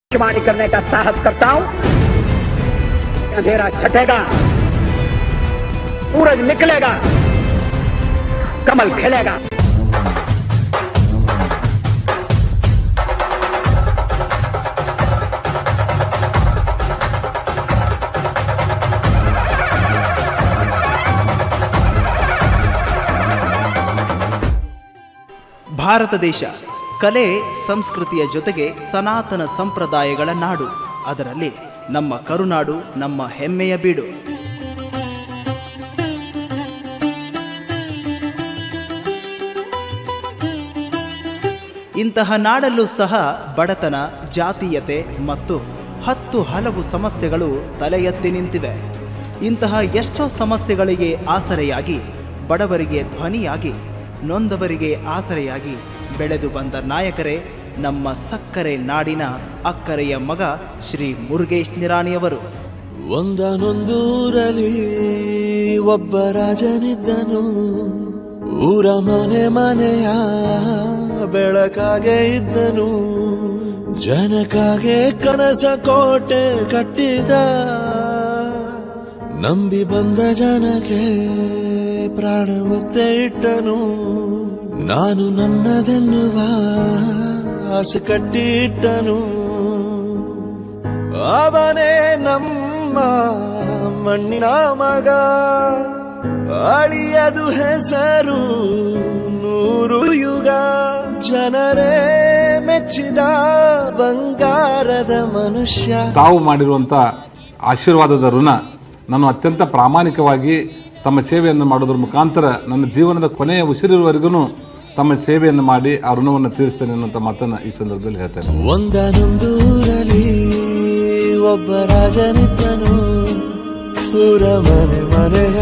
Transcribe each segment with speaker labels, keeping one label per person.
Speaker 1: भविष्यवाणी करने का साहस करता हूं अंधेरा छटेगा सूरज निकलेगा कमल खिलेगा
Speaker 2: ಭಾರತ ದೇಶ ಕಲೆ ಸಂಸ್ಕೃತಿಯ ಜೊತೆಗೆ ಸನಾತನ ಸಂಪ್ರದಾಯಗಳ ನಾಡು ಅದರಲ್ಲಿ ನಮ್ಮ ಕರುನಾಡು ನಮ್ಮ ಹೆಮ್ಮೆಯ ಬೀಡು ಇಂತಹ ನಾಡಲ್ಲೂ ಸಹ ಬಡತನ ಜಾತೀಯತೆ ಮತ್ತು ಹತ್ತು ಹಲವು ಸಮಸ್ಯೆಗಳು ತಲೆ ಎತ್ತಿ ನಿಂತಿವೆ ಇಂತಹ ಎಷ್ಟೋ ಸಮಸ್ಯೆಗಳಿಗೆ ಆಸರೆಯಾಗಿ ಬಡವರಿಗೆ ಧ್ವನಿಯಾಗಿ ನೊಂದವರಿಗೆ ಆಸರೆಯಾಗಿ ಬೆಳೆದು ಬಂದ ನಾಯಕರೇ ನಮ್ಮ ಸಕ್ಕರೆ ನಾಡಿನ ಅಕ್ಕರೆಯ ಮಗ ಶ್ರೀ ಮುರುಗೇಶ್ ನಿರಾಣಿಯವರು
Speaker 3: ಒಂದನೊಂದೂರಲ್ಲಿ ಒಬ್ಬ ರಾಜನಿದ್ದನು ಊರ ಮನೆ ಮನೆಯ ಬೆಳಕಾಗೆ ಇದ್ದನು ಜನಕಾಗೆ ಕನಸ ಕೋಟೆ ಕಟ್ಟಿದ ನಂಬಿ ಬಂದ ಜನಕ್ಕೆ ಪ್ರಾಣ ಒತ್ತೆ ಇಟ್ಟನು ನಾನು ನನ್ನದೆನ್ನುವ ಆಸೆ ಕಟ್ಟಿಟ್ಟನು ಅವನೇ ನಮ್ಮ ಮಣ್ಣಿನ ಮಗ ಅಳಿಯದು ಹೆಸರು ನೂರು ಯುಗ ಜನರೇ ಮೆಚ್ಚಿದ ಬಂಗಾರದ ಮನುಷ್ಯ
Speaker 4: ತಾವು ಮಾಡಿರುವಂಥ ಆಶೀರ್ವಾದದ ಋಣ ನಾನು ಅತ್ಯಂತ ಪ್ರಾಮಾಣಿಕವಾಗಿ ತಮ್ಮ ಸೇವೆಯನ್ನು ಮಾಡೋದ್ರ ಮುಖಾಂತರ ನನ್ನ ಜೀವನದ ಕೊನೆಯ ಉಸಿರಿರುವವರೆಗೂ ತಮ್ಮ ಸೇವೆಯನ್ನು ಮಾಡಿ ಆ ಋಣವನ್ನು ತೀರಿಸ್ತೇನೆ ಅನ್ನುವಂಥ ಮಾತನ್ನು ಈ ಸಂದರ್ಭದಲ್ಲಿ ಹೇಳ್ತೇನೆ
Speaker 3: ಒಂದನೊಂದೂರಲ್ಲಿ ಒಬ್ಬ ರಾಜನಿದ್ದನು ಊರ ಮನೆ ಮನೆಯ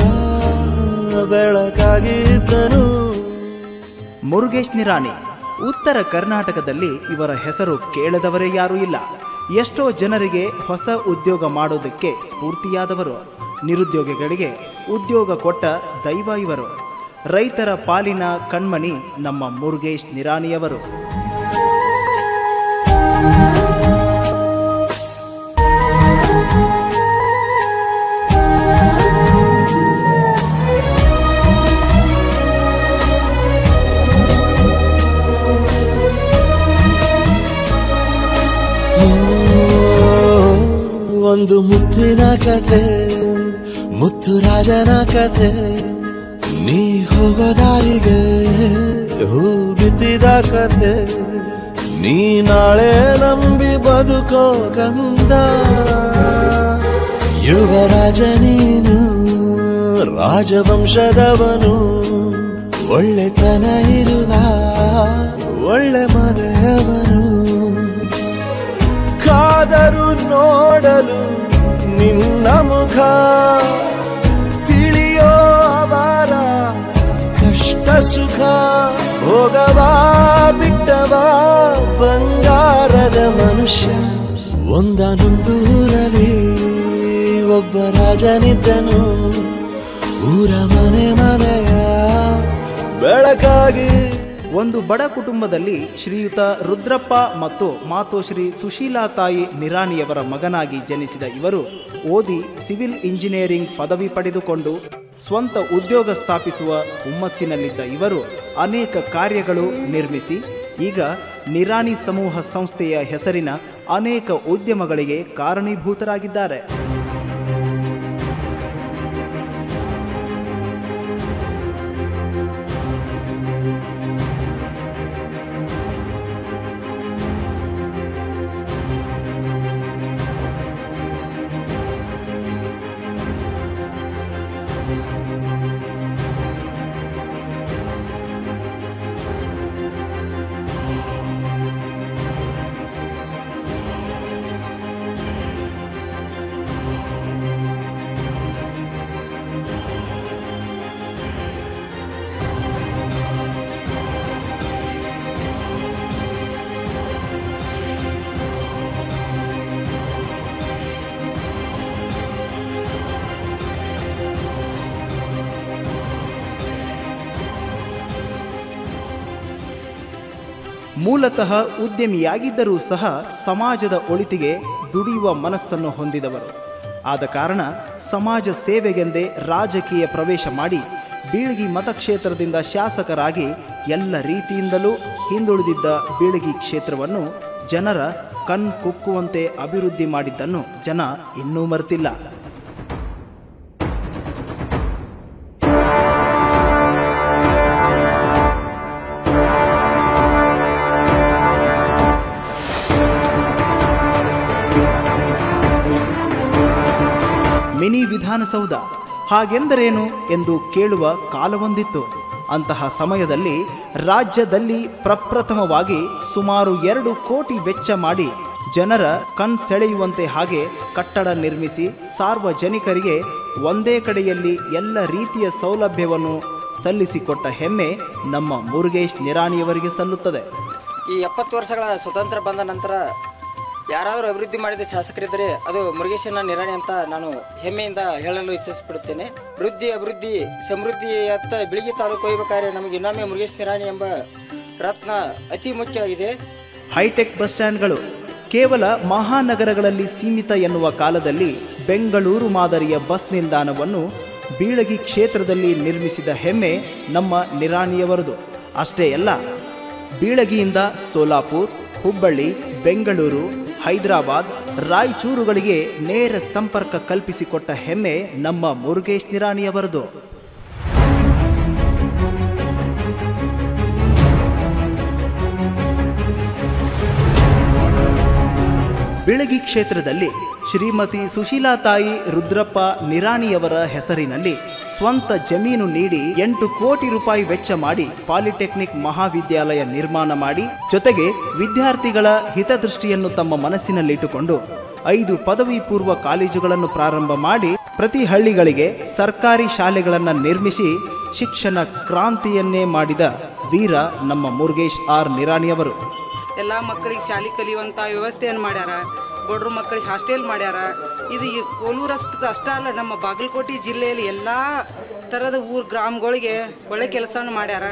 Speaker 3: ಬೆಳಕಾಗಿದ್ದನು
Speaker 2: ಮುರುಗೇಶ್ ನಿರಾಣಿ ಉತ್ತರ ಕರ್ನಾಟಕದಲ್ಲಿ ಇವರ ಹೆಸರು ಕೇಳದವರೇ ಯಾರೂ ಇಲ್ಲ ಎಷ್ಟೋ ಜನರಿಗೆ ಹೊಸ ಉದ್ಯೋಗ ಮಾಡೋದಕ್ಕೆ ಸ್ಫೂರ್ತಿಯಾದವರು ನಿರುದ್ಯೋಗಿಗಳಿಗೆ ಉದ್ಯೋಗ ಕೊಟ್ಟ ದೈವ ಇವರು ರೈತರ ಪಾಲಿನ ಕಣ್ಮಣಿ ನಮ್ಮ ಮುರುಗೇಶ್ ನಿರಾಣಿಯವರು
Speaker 3: ಒಂದು ಮುತ್ತಿನ ಕತೆ ಮುತ್ತು ರಾಜನ ಕತೆ ನೀ ಹೋಗೋ ದಾರಿಗೆ ಹೂ ಬಿತ್ತಿದ ಕತೆ ನೀ ನಾಳೆ ನಂಬಿ ಬದುಕೋ ಕಂದ ಯುವರಾಜ ನೀನು ರಾಜವಂಶದವನು ಒಳ್ಳೆತನ ಇರುವ ಒಳ್ಳೆ ಮನೆಯವನು ಕಾದರು ನೋಡಲು ನಿನ್ನ ಮುಖ ತಿಳಿಯೋ ಅವರ ಕಷ್ಟ ಸುಖ ಹೋಗವಾ ಬಿಟ್ಟವಾ ಬಂಗಾರದ ಮನುಷ್ಯ ಒಂದನೊಂದೂರಲ್ಲಿ ಒಬ್ಬ ರಾಜನಿದ್ದನು ಊರ ಮನೆ ಮನೆಯ ಬೆಳಕಾಗಿ
Speaker 2: ಒಂದು ಬಡ ಕುಟುಂಬದಲ್ಲಿ ಶ್ರೀಯುತ ರುದ್ರಪ್ಪ ಮತ್ತು ಮಾತೋಶ್ರೀ ಸುಶೀಲಾ ತಾಯಿ ನಿರಾಣಿಯವರ ಮಗನಾಗಿ ಜನಿಸಿದ ಇವರು ಓದಿ ಸಿವಿಲ್ ಇಂಜಿನಿಯರಿಂಗ್ ಪದವಿ ಪಡೆದುಕೊಂಡು ಸ್ವಂತ ಉದ್ಯೋಗ ಸ್ಥಾಪಿಸುವ ಹುಮ್ಮಸ್ಸಿನಲ್ಲಿದ್ದ ಇವರು ಅನೇಕ ಕಾರ್ಯಗಳು ನಿರ್ಮಿಸಿ ಈಗ ನಿರಾಣಿ ಸಮೂಹ ಸಂಸ್ಥೆಯ ಹೆಸರಿನ ಅನೇಕ ಉದ್ಯಮಗಳಿಗೆ ಕಾರಣೀಭೂತರಾಗಿದ್ದಾರೆ ಮೂಲತಃ ಉದ್ಯಮಿಯಾಗಿದ್ದರೂ ಸಹ ಸಮಾಜದ ಒಳಿತಿಗೆ ದುಡಿಯುವ ಮನಸ್ಸನ್ನು ಹೊಂದಿದವರು ಆದ ಕಾರಣ ಸಮಾಜ ಸೇವೆಗೆಂದೇ ರಾಜಕೀಯ ಪ್ರವೇಶ ಮಾಡಿ ಬೀಳಗಿ ಮತಕ್ಷೇತ್ರದಿಂದ ಶಾಸಕರಾಗಿ ಎಲ್ಲ ರೀತಿಯಿಂದಲೂ ಹಿಂದುಳಿದಿದ್ದ ಬೀಳಗಿ ಕ್ಷೇತ್ರವನ್ನು ಜನರ ಕಣ್ ಕುಕ್ಕುವಂತೆ ಅಭಿವೃದ್ಧಿ ಮಾಡಿದ್ದನ್ನು ಜನ ಇನ್ನೂ ಮರೆತಿಲ್ಲ ಮಿನಿ ವಿಧಾನಸೌಧ ಹಾಗೆಂದರೇನು ಎಂದು ಕೇಳುವ ಕಾಲವೊಂದಿತ್ತು ಅಂತಹ ಸಮಯದಲ್ಲಿ ರಾಜ್ಯದಲ್ಲಿ ಪ್ರಪ್ರಥಮವಾಗಿ ಸುಮಾರು ಎರಡು ಕೋಟಿ ವೆಚ್ಚ ಮಾಡಿ ಜನರ ಕಣ್ಸೆಳೆಯುವಂತೆ ಹಾಗೆ ಕಟ್ಟಡ ನಿರ್ಮಿಸಿ ಸಾರ್ವಜನಿಕರಿಗೆ ಒಂದೇ ಕಡೆಯಲ್ಲಿ ಎಲ್ಲ ರೀತಿಯ ಸೌಲಭ್ಯವನ್ನು ಸಲ್ಲಿಸಿಕೊಟ್ಟ ಹೆಮ್ಮೆ ನಮ್ಮ ಮುರುಗೇಶ್ ನಿರಾಣಿಯವರಿಗೆ ಸಲ್ಲುತ್ತದೆ
Speaker 5: ಈ ಎಪ್ಪತ್ತು ವರ್ಷಗಳ ಸ್ವತಂತ್ರ ಬಂದ ನಂತರ ಯಾರಾದರೂ ಅಭಿವೃದ್ಧಿ ಮಾಡಿದ ಶಾಸಕರಿದ್ದರೆ ಅದು ಮುರುಗೇಶನ ನಿರಾಣಿ ಅಂತ ನಾನು ಹೆಮ್ಮೆಯಿಂದ ಹೇಳಲು ಇಚ್ಛಿಸಿಬಿಡುತ್ತೇನೆ ವೃದ್ಧಿ ಅಭಿವೃದ್ಧಿ ಸಮೃದ್ಧಿಯತ್ತ ಬಿಳಿಗಿ ತಾಲೂಕು ಒಯ್ಯಬೇಕಾದ್ರೆ ನಮಗೆ ಇನ್ನೊಮ್ಮೆ ಮುರುಗೇಶ್ ನಿರಾಣಿ ಎಂಬ ರತ್ನ ಅತಿ ಮುಖ್ಯವಾಗಿದೆ
Speaker 2: ಹೈಟೆಕ್ ಬಸ್ ಸ್ಟ್ಯಾಂಡ್ಗಳು ಕೇವಲ ಮಹಾನಗರಗಳಲ್ಲಿ ಸೀಮಿತ ಎನ್ನುವ ಕಾಲದಲ್ಲಿ ಬೆಂಗಳೂರು ಮಾದರಿಯ ಬಸ್ ನಿಲ್ದಾಣವನ್ನು ಬೀಳಗಿ ಕ್ಷೇತ್ರದಲ್ಲಿ ನಿರ್ಮಿಸಿದ ಹೆಮ್ಮೆ ನಮ್ಮ ನಿರಾಣಿಯವರದು ಅಷ್ಟೇ ಅಲ್ಲ ಬೀಳಗಿಯಿಂದ ಸೋಲಾಪುರ್ ಹುಬ್ಬಳ್ಳಿ ಬೆಂಗಳೂರು ಹೈದರಾಬಾದ್ ರಾಯಚೂರುಗಳಿಗೆ ನೇರ ಸಂಪರ್ಕ ಕಲ್ಪಿಸಿಕೊಟ್ಟ ಹೆಮ್ಮೆ ನಮ್ಮ ಮುರುಗೇಶ್ ನಿರಾಣಿಯವರದು ಬಿಳಗಿ ಕ್ಷೇತ್ರದಲ್ಲಿ ಶ್ರೀಮತಿ ಸುಶೀಲಾ ತಾಯಿ ರುದ್ರಪ್ಪ ನಿರಾಣಿಯವರ ಹೆಸರಿನಲ್ಲಿ ಸ್ವಂತ ಜಮೀನು ನೀಡಿ ಎಂಟು ಕೋಟಿ ರೂಪಾಯಿ ವೆಚ್ಚ ಮಾಡಿ ಪಾಲಿಟೆಕ್ನಿಕ್ ಮಹಾವಿದ್ಯಾಲಯ ನಿರ್ಮಾಣ ಮಾಡಿ ಜೊತೆಗೆ ವಿದ್ಯಾರ್ಥಿಗಳ ಹಿತದೃಷ್ಟಿಯನ್ನು ತಮ್ಮ ಮನಸ್ಸಿನಲ್ಲಿಟ್ಟುಕೊಂಡು ಐದು ಪದವಿ ಪೂರ್ವ ಕಾಲೇಜುಗಳನ್ನು ಪ್ರಾರಂಭ ಮಾಡಿ ಪ್ರತಿ ಹಳ್ಳಿಗಳಿಗೆ ಸರ್ಕಾರಿ ಶಾಲೆಗಳನ್ನು ನಿರ್ಮಿಸಿ ಶಿಕ್ಷಣ ಕ್ರಾಂತಿಯನ್ನೇ ಮಾಡಿದ ವೀರ ನಮ್ಮ ಮುರುಗೇಶ್ ಆರ್ ನಿರಾಣಿಯವರು
Speaker 6: ಎಲ್ಲ ಮಕ್ಕಳಿಗೆ ಶಾಲೆ ಕಲಿಯುವಂಥ ವ್ಯವಸ್ಥೆಯನ್ನು ಮಾಡ್ಯಾರ ಬಡ್ರ ಮಕ್ಕಳಿಗೆ ಹಾಸ್ಟೆಲ್ ಮಾಡ್ಯಾರ ಇದು ಈ ಕೋಲೂರು ಅಷ್ಟು ಅಷ್ಟೇ ಅಲ್ಲ ನಮ್ಮ ಬಾಗಲಕೋಟೆ ಜಿಲ್ಲೆಯಲ್ಲಿ ಎಲ್ಲ ಥರದ ಊರು ಗ್ರಾಮಗಳಿಗೆ ಒಳ್ಳೆ ಕೆಲಸವನ್ನು ಮಾಡ್ಯಾರ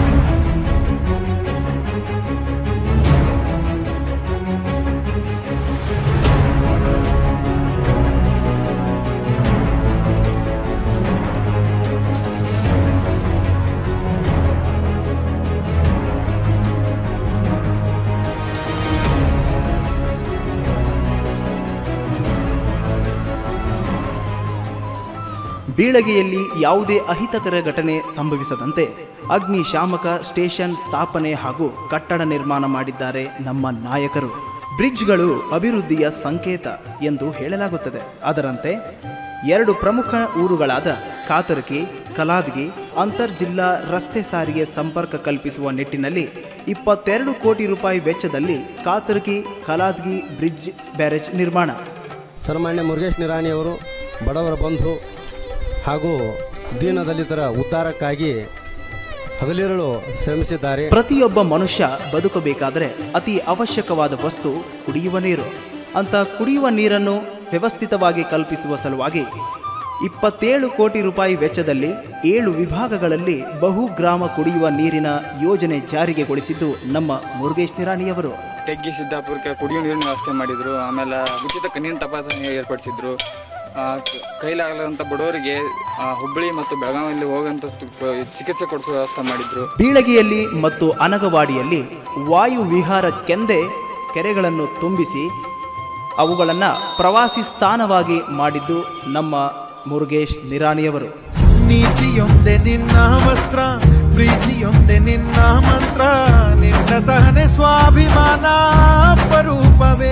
Speaker 2: ಬೀಳಗಿಯಲ್ಲಿ ಯಾವುದೇ ಅಹಿತಕರ ಘಟನೆ ಸಂಭವಿಸದಂತೆ ಅಗ್ನಿಶಾಮಕ ಸ್ಟೇಷನ್ ಸ್ಥಾಪನೆ ಹಾಗೂ ಕಟ್ಟಡ ನಿರ್ಮಾಣ ಮಾಡಿದ್ದಾರೆ ನಮ್ಮ ನಾಯಕರು ಬ್ರಿಡ್ಜ್ಗಳು ಅಭಿವೃದ್ಧಿಯ ಸಂಕೇತ ಎಂದು ಹೇಳಲಾಗುತ್ತದೆ ಅದರಂತೆ ಎರಡು ಪ್ರಮುಖ ಊರುಗಳಾದ ಕಾತರ್ಕಿ ಕಲಾದ್ಗಿ ಅಂತರ್ಜಿಲ್ಲಾ ರಸ್ತೆ ಸಾರಿಗೆ ಸಂಪರ್ಕ ಕಲ್ಪಿಸುವ ನಿಟ್ಟಿನಲ್ಲಿ ಇಪ್ಪತ್ತೆರಡು ಕೋಟಿ ರೂಪಾಯಿ ವೆಚ್ಚದಲ್ಲಿ ಕಾತರ್ಕಿ ಕಲಾದ್ಗಿ ಬ್ರಿಡ್ಜ್ ಬ್ಯಾರೇಜ್ ನಿರ್ಮಾಣ
Speaker 7: ಸನ್ಮಾನ್ಯ ಮುರುಗೇಶ್ ನಿರಾಣಿಯವರು ಬಡವರ ಬಂಧು ಹಾಗೂ ದೀನದಲಿತರ ಉದ್ಧಾರಕ್ಕಾಗಿ ಹಗಲಿರುಳು ಶ್ರಮಿಸಿದ್ದಾರೆ
Speaker 2: ಪ್ರತಿಯೊಬ್ಬ ಮನುಷ್ಯ ಬದುಕಬೇಕಾದರೆ ಅತಿ ಅವಶ್ಯಕವಾದ ವಸ್ತು ಕುಡಿಯುವ ನೀರು ಅಂತ ಕುಡಿಯುವ ನೀರನ್ನು ವ್ಯವಸ್ಥಿತವಾಗಿ ಕಲ್ಪಿಸುವ ಸಲುವಾಗಿ ಇಪ್ಪತ್ತೇಳು ಕೋಟಿ ರೂಪಾಯಿ ವೆಚ್ಚದಲ್ಲಿ ಏಳು ವಿಭಾಗಗಳಲ್ಲಿ ಬಹುಗ್ರಾಮ ಕುಡಿಯುವ ನೀರಿನ ಯೋಜನೆ ಜಾರಿಗೆಗೊಳಿಸಿದ್ದು ನಮ್ಮ ಮುರುಗೇಶ್ ನಿರಾಣಿಯವರು
Speaker 8: ತೆಗ್ಗಿ ಸಿದ್ದಾಪುರಕ್ಕೆ ಕುಡಿಯೋ ನೀರಿನ ವ್ಯವಸ್ಥೆ ಮಾಡಿದ್ರು ಆಮೇಲೆ ಉಚಿತ ಕಣ್ಣಿನ ತಪಾಸಣೆ ಏರ್ಪಡಿಸಿದ್ರು ಆ, ಕ- ಕೈಲಾಗದಂಥ ಬಡವರಿಗೆ ಆ, ಹುಬ್ಬಳ್ಳಿ ಮತ್ತು ಬೆಳಗಾವಿಯಲ್ಲಿ ಹೋಗುವಂಥ ಚಿಕಿತ್ಸೆ ಕೊಡಿಸೋ ವ್ಯವಸ್ಥೆ ಮಾಡಿದ್ರು
Speaker 2: ಬೀಳಗಿಯಲ್ಲಿ ಮತ್ತು ಅನಗವಾಡಿಯಲ್ಲಿ ವಾಯು ವಿಹಾರಕ್ಕೆಂದೇ ಕೆರೆಗಳನ್ನು ತುಂಬಿಸಿ ಅವುಗಳನ್ನು ಪ್ರವಾಸಿ ಸ್ಥಾನವಾಗಿ ಮಾಡಿದ್ದು ನಮ್ಮ ಮುರುಗೇಶ್ ನಿರಾಣಿಯವರು
Speaker 3: ನೀತಿಯೊಂದೆ ನಿನ್ನ ವಸ್ತ್ರ ಪ್ರೀತಿಯೊಂದೆ ನಿನ್ನ ಮಂತ್ರ ನಿನ್ನ ಸಹನೆ ಸ್ವಾಭಿಮಾನ ಅಪರೂಪವೇ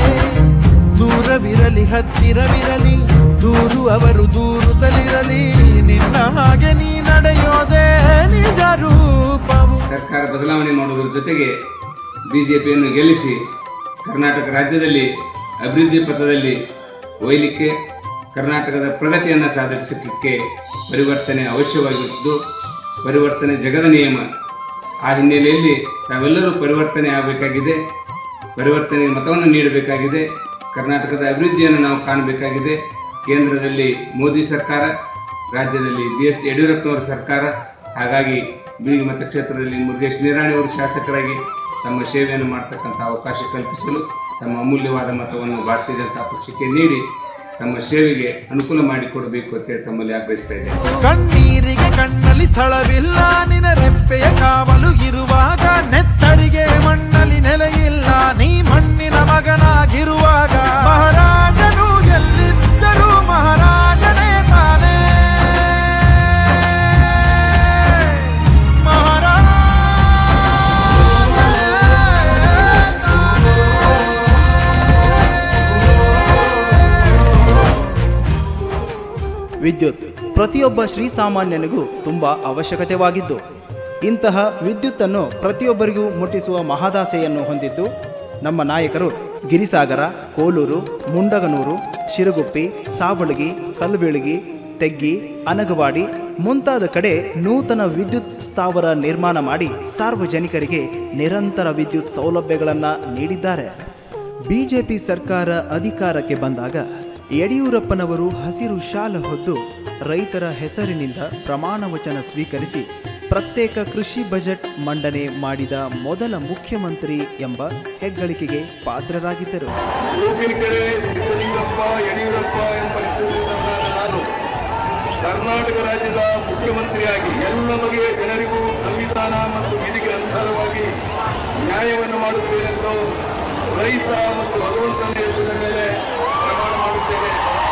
Speaker 3: ದೂರವಿರಲಿ ಹತ್ತಿರವಿರಲಿ ದೂರು ಅವರು ದೂರುತ್ತಲಿರಲಿ ನಿನ್ನ ಹಾಗೆ ನೀ ನಡೆಯೋದೇ ನಿಜ ರೂಪವು
Speaker 9: ಸರ್ಕಾರ ಬದಲಾವಣೆ ಮಾಡುವುದರ ಜೊತೆಗೆ ಬಿಜೆಪಿಯನ್ನು ಗೆಲ್ಲಿಸಿ ಕರ್ನಾಟಕ ರಾಜ್ಯದಲ್ಲಿ ಅಭಿವೃದ್ಧಿ ಪಥದಲ್ಲಿ ಒಯ್ಯಲಿಕ್ಕೆ ಕರ್ನಾಟಕದ ಪ್ರಗತಿಯನ್ನು ಸಾಧಿಸಲಿಕ್ಕೆ ಪರಿವರ್ತನೆ ಅವಶ್ಯವಾಗಿದ್ದು ಪರಿವರ್ತನೆ ಜಗದ ನಿಯಮ ಆ ಹಿನ್ನೆಲೆಯಲ್ಲಿ ತಾವೆಲ್ಲರೂ ಪರಿವರ್ತನೆ ಆಗಬೇಕಾಗಿದೆ ಪರಿವರ್ತನೆಗೆ ಮತವನ್ನು ನೀಡಬೇಕಾಗಿದೆ ಕರ್ನಾಟಕದ ಅಭಿವೃದ್ಧಿಯನ್ನು ನಾವು ಕಾಣಬೇಕಾಗಿದೆ ಕೇಂದ್ರದಲ್ಲಿ ಮೋದಿ ಸರ್ಕಾರ ರಾಜ್ಯದಲ್ಲಿ ಬಿ ಎಸ್ ಯಡಿಯೂರಪ್ಪನವರ ಸರ್ಕಾರ ಹಾಗಾಗಿ ಬೀಗಿ ಮತಕ್ಷೇತ್ರದಲ್ಲಿ ಮುರುಗೇಶ್ ನಿರಾಣಿ ಅವರು ಶಾಸಕರಾಗಿ ತಮ್ಮ ಸೇವೆಯನ್ನು ಮಾಡ್ತಕ್ಕಂಥ ಅವಕಾಶ ಕಲ್ಪಿಸಲು ತಮ್ಮ ಅಮೂಲ್ಯವಾದ ಮತವನ್ನು ಭಾರತೀಯ ಜನತಾ ಪಕ್ಷಕ್ಕೆ ನೀಡಿ ತಮ್ಮ ಸೇವೆಗೆ ಅನುಕೂಲ ಮಾಡಿಕೊಡಬೇಕು ಅಂತೇಳಿ ತಮ್ಮಲ್ಲಿ ಆಗ್ರಹಿಸ್ತಾ ಇದ್ದೇನೆ
Speaker 3: ಕಣ್ಣೀರಿಗೆ ಕಣ್ಣಲ್ಲಿ ಸ್ಥಳವಿಲ್ಲ ನಿನ ರೆಪ್ಪೆಯ ಕಾವಲು ಇರುವಾಗ ನೆತ್ತರಿಗೆ ಮಣ್ಣಲ್ಲಿ ನೆಲೆಯಿಲ್ಲ ನೀ ಮಣ್ಣಿನ ಮಗನಾಗಿರುವಾಗ ಮಹಾರಾಜನು ಎಲ್ಲಿದ್ದರೂ ಮಹಾರಾಜನೇ ತಾನೇ
Speaker 2: ವಿದ್ಯುತ್ ಪ್ರತಿಯೊಬ್ಬ ಶ್ರೀಸಾಮಾನ್ಯನಿಗೂ ತುಂಬ ಅವಶ್ಯಕತೆವಾಗಿದ್ದು ಇಂತಹ ವಿದ್ಯುತ್ತನ್ನು ಪ್ರತಿಯೊಬ್ಬರಿಗೂ ಮುಟ್ಟಿಸುವ ಮಹದಾಸೆಯನ್ನು ಹೊಂದಿದ್ದು ನಮ್ಮ ನಾಯಕರು ಗಿರಿಸಾಗರ ಕೋಲೂರು ಮುಂಡಗನೂರು ಶಿರಗುಪ್ಪಿ ಸಾವಳಗಿ ಕಲ್ಲಬೀಳಗಿ ತೆಗ್ಗಿ ಅನಗವಾಡಿ ಮುಂತಾದ ಕಡೆ ನೂತನ ವಿದ್ಯುತ್ ಸ್ಥಾವರ ನಿರ್ಮಾಣ ಮಾಡಿ ಸಾರ್ವಜನಿಕರಿಗೆ ನಿರಂತರ ವಿದ್ಯುತ್ ಸೌಲಭ್ಯಗಳನ್ನು ನೀಡಿದ್ದಾರೆ ಬಿಜೆಪಿ ಸರ್ಕಾರ ಅಧಿಕಾರಕ್ಕೆ ಬಂದಾಗ ಯಡಿಯೂರಪ್ಪನವರು ಹಸಿರು ಶಾಲ ಹೊದ್ದು ರೈತರ ಹೆಸರಿನಿಂದ ಪ್ರಮಾಣ ವಚನ ಸ್ವೀಕರಿಸಿ ಪ್ರತ್ಯೇಕ ಕೃಷಿ ಬಜೆಟ್ ಮಂಡನೆ ಮಾಡಿದ ಮೊದಲ ಮುಖ್ಯಮಂತ್ರಿ ಎಂಬ ಹೆಗ್ಗಳಿಕೆಗೆ ಪಾತ್ರರಾಗಿದ್ದರು
Speaker 10: ಕಡೆ ಸಿದ್ದಲಿಂಗಪ್ಪ ಯಡಿಯೂರಪ್ಪ ಎಂಬ ಹೆಸರಿನಿಂದ ನಾನು ಕರ್ನಾಟಕ ರಾಜ್ಯದ ಮುಖ್ಯಮಂತ್ರಿಯಾಗಿ ಎಲ್ಲ ಬಗೆಯ ಜನರಿಗೂ ಸಂವಿಧಾನ ಮತ್ತು ವಿಧಿಗೆ ಅನುಸಾರವಾಗಿ ನ್ಯಾಯವನ್ನು ಮಾಡುತ್ತೇನೆಂದು ರೈತ ಮತ್ತು ಭಗವಂತನ ಹೆಸರಿನ ಮೇಲೆ ಪ್ರಮಾಣ ಮಾಡುತ್ತೇನೆ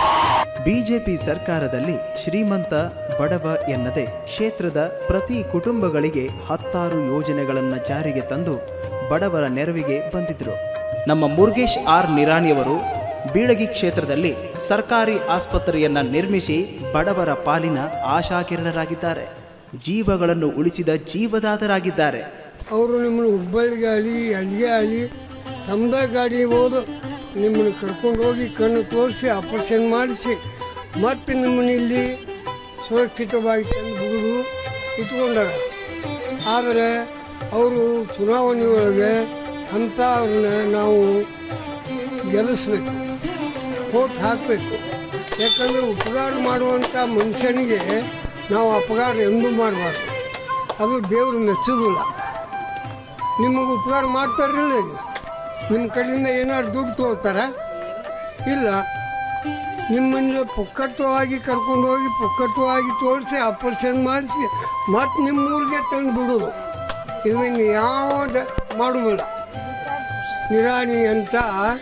Speaker 2: ಬಿಜೆಪಿ ಸರ್ಕಾರದಲ್ಲಿ ಶ್ರೀಮಂತ ಬಡವ ಎನ್ನದೆ ಕ್ಷೇತ್ರದ ಪ್ರತಿ ಕುಟುಂಬಗಳಿಗೆ ಹತ್ತಾರು ಯೋಜನೆಗಳನ್ನು ಜಾರಿಗೆ ತಂದು ಬಡವರ ನೆರವಿಗೆ ಬಂದಿದ್ದರು ನಮ್ಮ ಮುರುಗೇಶ್ ಆರ್ ನಿರಾಣಿಯವರು ಬೀಳಗಿ ಕ್ಷೇತ್ರದಲ್ಲಿ ಸರ್ಕಾರಿ ಆಸ್ಪತ್ರೆಯನ್ನ ನಿರ್ಮಿಸಿ ಬಡವರ ಪಾಲಿನ ಆಶಾಕಿರಣರಾಗಿದ್ದಾರೆ ಜೀವಗಳನ್ನು ಉಳಿಸಿದ ಜೀವದಾತರಾಗಿದ್ದಾರೆ
Speaker 11: ಅವರು ನಿಮ್ಮನ್ನು ಹುಬ್ಬಳ್ಳಿಗೆ ಆಗಲಿ ಅಲ್ಲಿಗೆ ಆಗಲಿ ತಮ್ಮದೇ ಗಾಡಿ ಹೋದು ನಿಮ್ಮನ್ನು ಕರ್ಕೊಂಡು ಹೋಗಿ ಕಣ್ಣು ತೋರಿಸಿ ಆಪರೇಷನ್ ಮಾಡಿಸಿ ಮತ್ತೆ ನಿಮ್ಮನ್ನು ಇಲ್ಲಿ ಸುರಕ್ಷಿತವಾಗಿ ತಂದು ಬಿಡುದು ಇಟ್ಕೊಂಡಾರ ಆದರೆ ಅವರು ಚುನಾವಣೆ ಒಳಗೆ ಅಂಥವ್ರನ್ನ ನಾವು ಗೆಲ್ಲಿಸ್ಬೇಕು ವೋಟ್ ಹಾಕಬೇಕು ಯಾಕಂದರೆ ಉಪಕಾರ ಮಾಡುವಂಥ ಮನುಷ್ಯನಿಗೆ ನಾವು ಅಪಕಾರ ಎಂದೂ ಮಾಡಬಾರ್ದು ಅದು ದೇವರು ಮೆಚ್ಚೋದಿಲ್ಲ ನಿಮಗೆ ಉಪಕಾರ ಮಾಡ್ತಾರಿಲ್ಲ ಈಗ ನಿಮ್ಮ ಕಡೆಯಿಂದ ಏನಾದ್ರು ದುಡ್ಡು ತಗೋತಾರ ಇಲ್ಲ ನಿಮ್ಮನ್ನು ಪುಕ್ಕಟ್ಟವಾಗಿ ಕರ್ಕೊಂಡು ಹೋಗಿ ಪುಕ್ಕಟ್ಟವಾಗಿ ತೋರಿಸಿ ಆಪರೇಷನ್ ಮಾಡಿಸಿ ಮತ್ತು ನಿಮ್ಮ ಊರಿಗೆ ತಂದು ಬಿಡೋದು ಇದನ್ನು ಯಾವ್ದು ಮಾಡುವುದಿಲ್ಲ ನಿರಾಣಿ ಅಂತ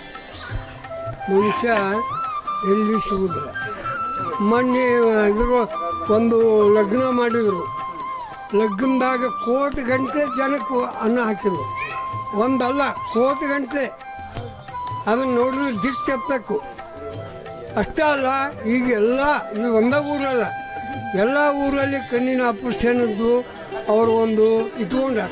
Speaker 11: ಮನುಷ್ಯ ಎಲ್ಲಿ ಸಿಗುದಿಲ್ಲ ಮೊನ್ನೆ ಇದ್ರ ಒಂದು ಲಗ್ನ ಮಾಡಿದರು ಲಗ್ನದಾಗ ಕೋಟಿ ಗಂಟೆ ಜನಕ್ಕೆ ಅನ್ನ ಹಾಕಿದ್ರು ಒಂದಲ್ಲ ಕೋಟಿ ಗಂಟೆ ಅದನ್ನು ನೋಡಿದ್ರೆ ದಿಕ್ಕು ತಪ್ಪಬೇಕು ಅಷ್ಟೇ ಅಲ್ಲ ಈಗ ಎಲ್ಲ ಇದು ಒಂದೇ ಊರಲ್ಲ ಎಲ್ಲ ಊರಲ್ಲಿ ಕಣ್ಣಿನ ಆಪರೇಷನ್ ಇದ್ದು ಅವರು ಒಂದು ಇಟ್ಕೊಂಡಾರ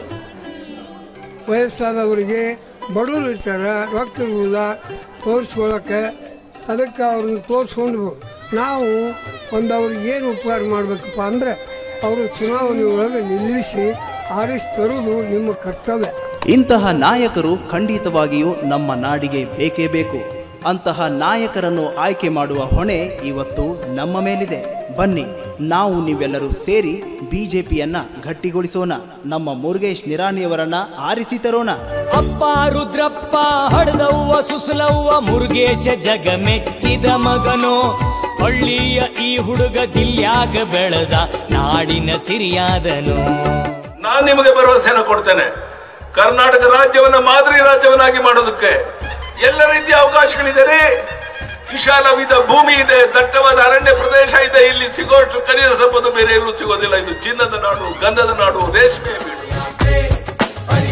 Speaker 11: ವಯಸ್ಸಾದವರಿಗೆ ಬಡವರು ಇರ್ತಾರೆ ರೊಕ್ಕ ಇರುವುದಿಲ್ಲ ತೋರಿಸ್ಕೊಳ್ಳೋಕ್ಕೆ ಅದಕ್ಕೆ ಅವ್ರನ್ನ ತೋರಿಸ್ಕೊಂಡು ನಾವು ಒಂದು ಅವ್ರಿಗೆ ಏನು ಉಪಕಾರ ಮಾಡಬೇಕಪ್ಪ ಅಂದರೆ ಅವರು ಚುನಾವಣೆ ಒಳಗೆ ನಿಲ್ಲಿಸಿ ಆರಿಸಿ ತರುವುದು ನಿಮ್ಮ ಕರ್ತವ್ಯ
Speaker 2: ಇಂತಹ ನಾಯಕರು ಖಂಡಿತವಾಗಿಯೂ ನಮ್ಮ ನಾಡಿಗೆ ಬೇಕೇ ಬೇಕು ಅಂತಹ ನಾಯಕರನ್ನು ಆಯ್ಕೆ ಮಾಡುವ ಹೊಣೆ ಇವತ್ತು ನಮ್ಮ ಮೇಲಿದೆ ಬನ್ನಿ ನಾವು ನೀವೆಲ್ಲರೂ ಸೇರಿ ಬಿಜೆಪಿಯನ್ನ ಗಟ್ಟಿಗೊಳಿಸೋಣ ನಮ್ಮ ಮುರುಗೇಶ್ ನಿರಾಣಿಯವರನ್ನ ಆರಿಸಿ ತರೋಣ
Speaker 12: ಅಪ್ಪ ರುದ್ರಪ್ಪ ಹಡ್ದವ್ವ ಸುಸಲವ್ವ ಮುರುಗೇಶ ಜಗ ಮೆಚ್ಚಿದ ಮಗನೋ ಹಳ್ಳಿಯ ಈ ಹುಡುಗ ದಿಲ್ಯಾಗ ಬೆಳೆದ ನಾಡಿನ ಸಿರಿಯಾದನು
Speaker 10: ನಾನು ನಿಮಗೆ ಭರವಸೆಯನ್ನು ಕೊಡ್ತೇನೆ ಕರ್ನಾಟಕ ರಾಜ್ಯವನ್ನ ಮಾದರಿ ರಾಜ್ಯವನ್ನಾಗಿ ಮಾಡೋದಕ್ಕೆ ಎಲ್ಲ ರೀತಿಯ ಅವಕಾಶಗಳಿದೆ ವಿಶಾಲವಿದ ಭೂಮಿ ಇದೆ ದಟ್ಟವಾದ ಅರಣ್ಯ ಪ್ರದೇಶ ಇದೆ ಇಲ್ಲಿ ಸಿಗೋಷ್ಟು ಕರಿಯ ಸಂಪತ್ತು ಬೇರೆ ಎಲ್ಲೂ ಸಿಗೋದಿಲ್ಲ ಇದು ಚಿನ್ನದ ನಾಡು ಗಂಧದ ನಾಡು ರೇಷ್ಮೆ ಬೀಡು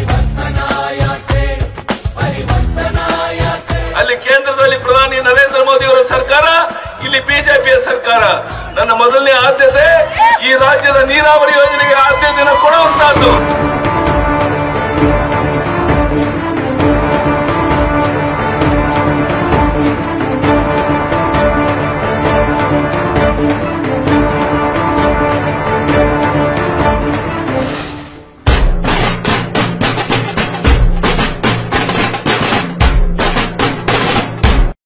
Speaker 10: ಅಲ್ಲಿ ಕೇಂದ್ರದಲ್ಲಿ ಪ್ರಧಾನಿ ನರೇಂದ್ರ ಮೋದಿ ಅವರ ಸರ್ಕಾರ ಇಲ್ಲಿ ಬಿಜೆಪಿಯ ಸರ್ಕಾರ ನನ್ನ ಮೊದಲನೇ ಆದ್ಯತೆ ಈ ರಾಜ್ಯದ ನೀರಾವರಿ ಯೋಜನೆಗೆ ಆದ್ಯತೆಯನ್ನು ಕೊಡುವಂತಹದ್ದು